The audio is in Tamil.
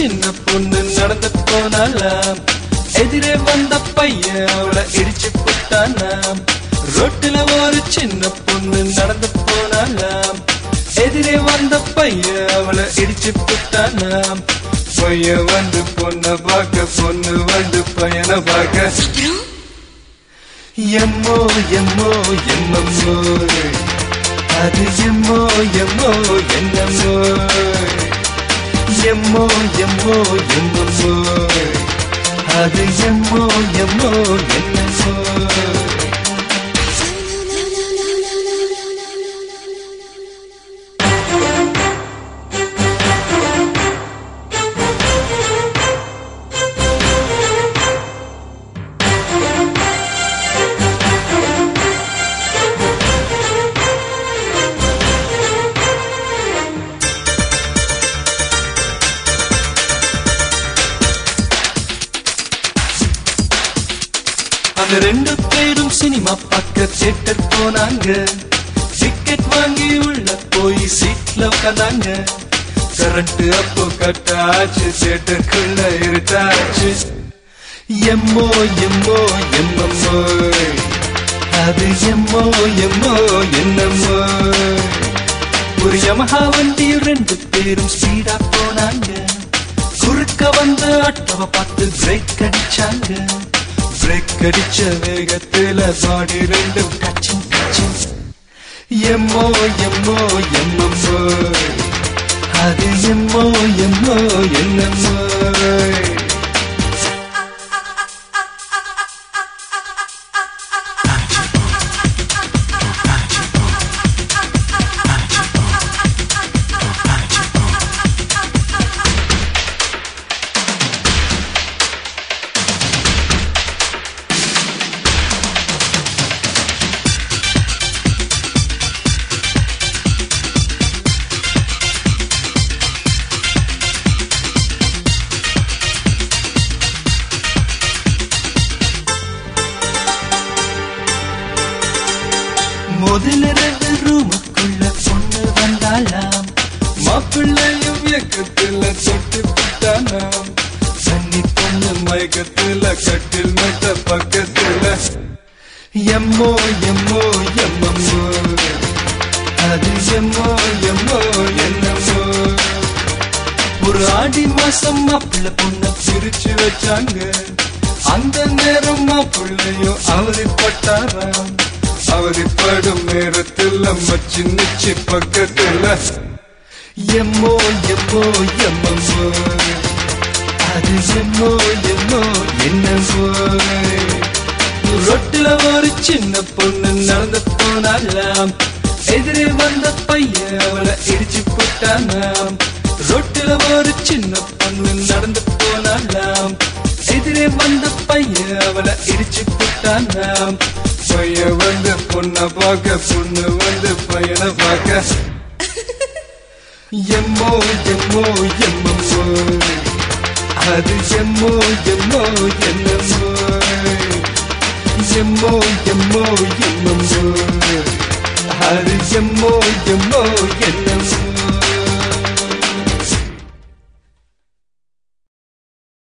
சின்ன பொண்ணு நடந்து போனாலாம் எதிரே வந்த பையன் அவளை இடிச்சு போட்டானாம் ரோட்டுல ஒரு சின்ன பொண்ணு நடந்து போனாலாம் எதிரே வந்த பையன் அவளை இடிச்சு போட்டானாம் பையன் வந்து பொண்ண பார்க்க பொண்ணு வந்து பையனை பார்க்க அப்புறம் எம்மோ எம்மோ எம்மம்மோ அது எம்மோ எம்மோ என்னம்மோ எம்மோ எம்மோ எம்மம்மோ அது எம்மோ எம்மோ என்னம்மோ அந்த ரெண்டு பேரும் சினிமா பார்க்க தியேட்டர் போனாங்க டிக்கெட் வாங்கி உள்ள போய் சீட்ல உட்காந்தாங்க கரண்ட் அப்போ கட் ஆச்சு தியேட்டருக்குள்ள இருட்டாச்சு எம்மோ எம்மோ எம்மம்மோ அது எம்மோ எம்மோ என்னம்மோ ஒரு யமஹா வண்டியில் ரெண்டு பேரும் ஸ்பீடா போனாங்க குறுக்க வந்த ஆட்டோவை பார்த்து பிரேக் அடிச்சாங்க பிரேக் அடிச்ச வேகத்துல பாடி ரெண்டும் கச்சின் கச்சின் எம்மோ எம்மோ எம்மம்மோ அது எம்மோ எம்மோ என்னம்மோ முதல்ல ரெண்டு ரூமுக்குள்ள பொண்ணு வந்தாலாம் மாப்பிள்ளையும் இயக்கத்துல தொட்டு விட்டானாம் சன்னி பொண்ணு மயக்கத்துல கட்டில் மெத்த பக்கத்துல எம்மோ எம்மோ எம்மம்மோ அது எம்மோ எம்மோ என்னம்மோ ஒரு ஆடி மாசம் மாப்பிள்ள பொண்ண பிரிச்சு வச்சாங்க அந்த நேரம் மாப்பிள்ளையும் அவதிப்பட்டாராம் அவதிப்படும் நேரத்தில் மச்சி நிச்சி பக்கத்துல எம்மோ எம்மோ எம்மம்மோ அது எம்மோ எம்மோ என்னமோ ரொட்டில ஒரு சின்ன பொண்ணு நடந்து போனாலாம் எதிரே வந்த பையன் அவளை இடிச்சு போட்டானாம் ரொட்டில ஒரு சின்ன பொண்ணு நடந்து போனாலாம் எதிரே வந்த பையன் அவளை இடிச்சு போட்டானாம் பையன் வந்து பொண்ணை பார்க்க பொண்ணு வந்து பையனை பார்க்க எம்மோ எம்மோ எம்மம்மோ அது எம்மோ எம்மோ என்னம்மோ எம்மோ எம்மோ எம்மம்மோ அது எம்மோ எம்மோ என்னம்மோ